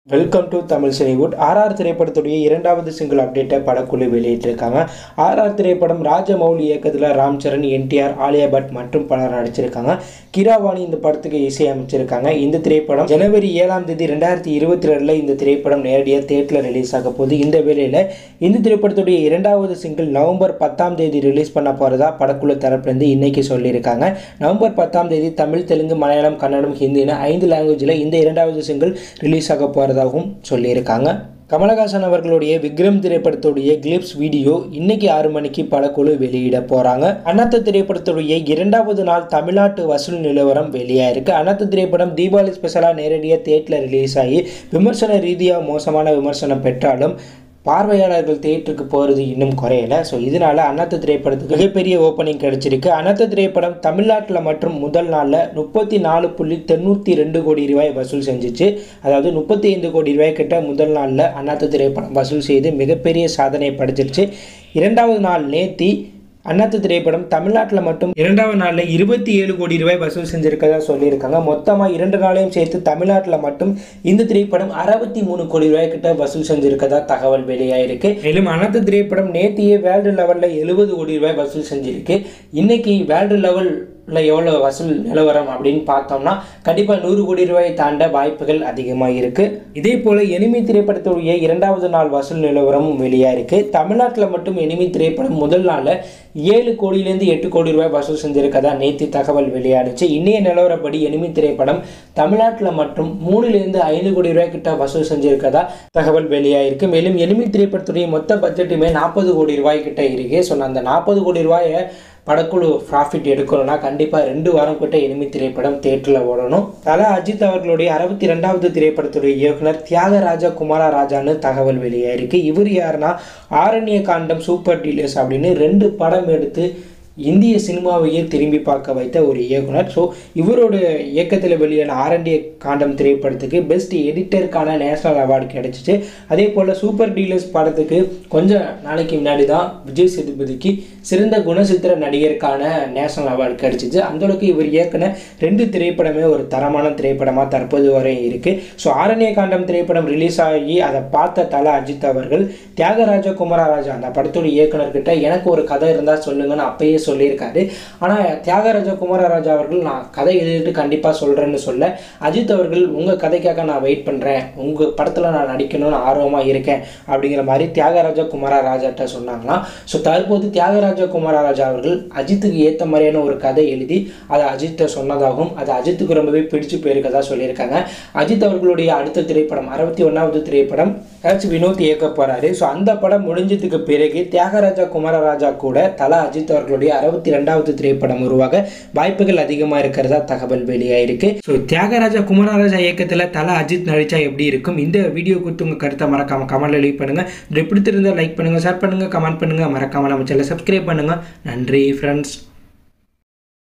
welcome to Tamil Cinewood R R திரைப்படத்துடைய இரண்டாவது single அப்டேட்டை படக்குழு வெளியிட்டிருக்காங்க ஆர்ஆர் திரைப்படம் ராஜமௌலி இயக்கத்தில் ராம் சரண் என்டிஆர் ஆலியா பட் மற்றும் பலர் நடிச்சிருக்காங்க கிராவாணி இந்த படத்துக்கு இசையமைச்சிருக்காங்க இந்த திரைப்படம் ஜனவரி ஏழாம் தேதி ரெண்டாயிரத்தி இருபத்தி ரெண்டில் இந்த திரைப்படம் நேரடியாக தேட்டரில் ரிலீஸ் ஆக போகுது இந்த வேளையில் இந்த திரைப்படத்துடைய இரண்டாவது சிங்கிள் நவம்பர் பத்தாம் தேதி ரிலீஸ் பண்ண போகிறதா படக்குழு தரப்புலேருந்து இன்னைக்கு சொல்லியிருக்காங்க நவம்பர் பத்தாம் தேதி தமிழ் தெலுங்கு மலையாளம் கன்னடம் ஹிந்தின்னு ஐந்து லாங்குவேஜில் இந்த இரண்டாவது சிங்கிள் ரிலீஸ் ஆக போகிறதாகவும் சொல்லியிருக்காங்க கமலஹாசன் அவர்களுடைய விக்ரம் திரைப்படத்துடைய கிளிப்ஸ் வீடியோ இன்னைக்கு ஆறு மணிக்கு படக்குழு வெளியிட போறாங்க அண்ணாத்த திரைப்படத்துடைய இரண்டாவது நாள் தமிழ்நாட்டு வசூல் நிலவரம் வெளியாயிருக்கு அண்ணாத்த திரைப்படம் தீபாவளி ஸ்பெஷலாக நேரடியாக தேட்டரில் ரிலீஸ் ஆகி விமர்சன ரீதியாக மோசமான விமர்சனம் பெற்றாலும் பார்வையாளர்கள் தேட்டருக்கு போகிறது இன்னும் குறையல ஸோ இதனால அண்ணாத்த திரைப்படத்துக்கு மிகப்பெரிய ஓப்பனிங் கிடைச்சிருக்கு அண்ணாத்த திரைப்படம் தமிழ்நாட்டில் மற்றும் முதல் நாளில் முப்பத்தி நாலு புள்ளி தொண்ணூற்றி ரெண்டு கோடி ரூபாய் வசூல் செஞ்சுச்சு அதாவது முப்பத்தி ஐந்து கோடி ரூபாய் கிட்ட முதல் நாளில் அண்ணாத்த திரைப்படம் வசூல் செய்து மிகப்பெரிய சாதனை படைச்சிருச்சு இரண்டாவது நாள் நேத்தி அண்ணாத்து திரைப்படம் தமிழ்நாட்டில் மட்டும் இரண்டாவது நாளில் இருபத்தி ஏழு கோடி ரூபாய் வசூல் செஞ்சிருக்கதா சொல்லியிருக்காங்க மொத்தமாக இரண்டு நாளையும் சேர்த்து தமிழ்நாட்டில் மட்டும் இந்த திரைப்படம் அறுபத்தி மூணு கோடி ரூபாய் கிட்ட வசூல் செஞ்சிருக்கதா தகவல் வெளியாயிருக்கு மேலும் அண்ணாத்து திரைப்படம் நேத்தியே வேர்ல்டு லெவலில் எழுபது கோடி ரூபாய் வசூல் செஞ்சிருக்கு இன்னைக்கு வேர்ல்டு லெவல் இல்லை எவ்வளோ வசூல் நிலவரம் அப்படின்னு பார்த்தோம்னா கண்டிப்பாக நூறு கோடி ரூபாயை தாண்ட வாய்ப்புகள் அதிகமாக இருக்குது இதே போல் எனிமி திரைப்படத்துடைய இரண்டாவது நாள் வசூல் நிலவரமும் வெளியாக இருக்குது தமிழ்நாட்டில் மட்டும் எனிமி திரைப்படம் முதல் நாளில் ஏழு கோடியிலேருந்து எட்டு கோடி ரூபாய் வசூல் செஞ்சிருக்கதா நேற்று தகவல் வெளியானுச்சு இன்னைய நிலவரப்படி எனிமி திரைப்படம் தமிழ்நாட்டில் மட்டும் மூணுலேருந்து ஐந்து கோடி ரூபாய் கிட்ட வசூல் செஞ்சிருக்கதா தகவல் வெளியாயிருக்கு மேலும் எனிமி திரைப்படத்துடைய மொத்த பட்ஜெட்டுமே நாற்பது கோடி ரூபாய் கிட்ட இருக்கு ஸோ அந்த நாற்பது கோடி ரூபாயை படக்குழு ப்ராஃபிட் எடுக்கணும்னா கண்டிப்பாக ரெண்டு வாரம் கிட்ட எனிமி திரைப்படம் தேட்டரில் ஓடணும் தல அஜித் அவர்களுடைய அறுபத்தி ரெண்டாவது திரைப்படத்துடைய இயக்குனர் தியாகராஜா குமாரா ராஜான்னு தகவல் வெளியாயிருக்கு இவர் யாருன்னா ஆரண்ய காண்டம் சூப்பர் டீலர்ஸ் அப்படின்னு ரெண்டு படம் எடுத்து இந்திய சினிமாவையே திரும்பி பார்க்க வைத்த ஒரு இயக்குனர் ஸோ இவரோட இயக்கத்தில் வெளியான ஆரண்டிய காண்டம் திரைப்படத்துக்கு பெஸ்ட் எடிட்டருக்கான நேஷனல் அவார்டு கிடைச்சிச்சு அதே போல் சூப்பர் டீலர்ஸ் படத்துக்கு கொஞ்சம் நாளைக்கு முன்னாடி தான் விஜய் சேதுபதிக்கு சிறந்த குணசித்திர நடிகருக்கான நேஷனல் அவார்டு கிடைச்சிச்சு அந்தளவுக்கு இவர் இயக்குன ரெண்டு திரைப்படமே ஒரு தரமான திரைப்படமாக தற்போது வரை இருக்குது ஸோ ஆரண்ய காண்டம் திரைப்படம் ரிலீஸ் ஆகி அதை பார்த்த தல அஜித் அவர்கள் தியாகராஜா குமாரராஜா அந்த படத்தோட இயக்குனர்கிட்ட எனக்கு ஒரு கதை இருந்தால் சொல்லுங்கன்னு அப்பயே சொல்லியிருக்காரு ஆனால் தியாகராஜா குமாரராஜா அவர்கள் நான் கதை எழுதிட்டு கண்டிப்பாக சொல்கிறேன்னு சொல்ல அஜித் அவர்கள் உங்கள் கதைக்காக நான் வெயிட் பண்ணுறேன் உங்கள் படத்தில் நான் நடிக்கணும்னு ஆர்வமாக இருக்கேன் அப்படிங்கிற மாதிரி தியாகராஜா குமாரராஜாட்ட சொன்னாங்களாம் ஸோ தற்போது தியாகராஜா குமாரராஜா அவர்கள் அஜித்துக்கு ஏற்ற மாதிரியான ஒரு கதை எழுதி அதை அஜித்தை சொன்னதாகவும் அது அஜித்துக்கு ரொம்பவே பிடிச்சு போயிருக்கதா சொல்லியிருக்காங்க அஜித் அவர்களுடைய அடுத்த திரைப்படம் அறுபத்தி ஒன்றாவது திரைப்படம் ஹெச் வினோத் இயக்க போகிறாரு ஸோ அந்த படம் முடிஞ்சதுக்கு பிறகு தியாகராஜா குமாரராஜா கூட தலா அஜித் அவர்களுடைய அறுபத்தி ரெண்டாவது திரைப்படம் உருவாக வாய்ப்புகள் அதிகமாக இருக்கிறதா தகவல் வெளியாயிருக்கு ஸோ தியாகராஜா குமாரராஜா இயக்கத்தில் தலா அஜித் நடிச்சா எப்படி இருக்கும் இந்த வீடியோ குறித்து உங்கள் கருத்தை மறக்காம கமெண்ட்ல லீவ் பண்ணுங்க இப்படி பிடித்திருந்தால் லைக் பண்ணுங்க ஷேர் பண்ணுங்க கமெண்ட் பண்ணுங்க மறக்காம நம்ம சேனலை சப்ஸ்கிரைப் பண்ணுங்க நன்றி ஃப்ரெண்ட்ஸ்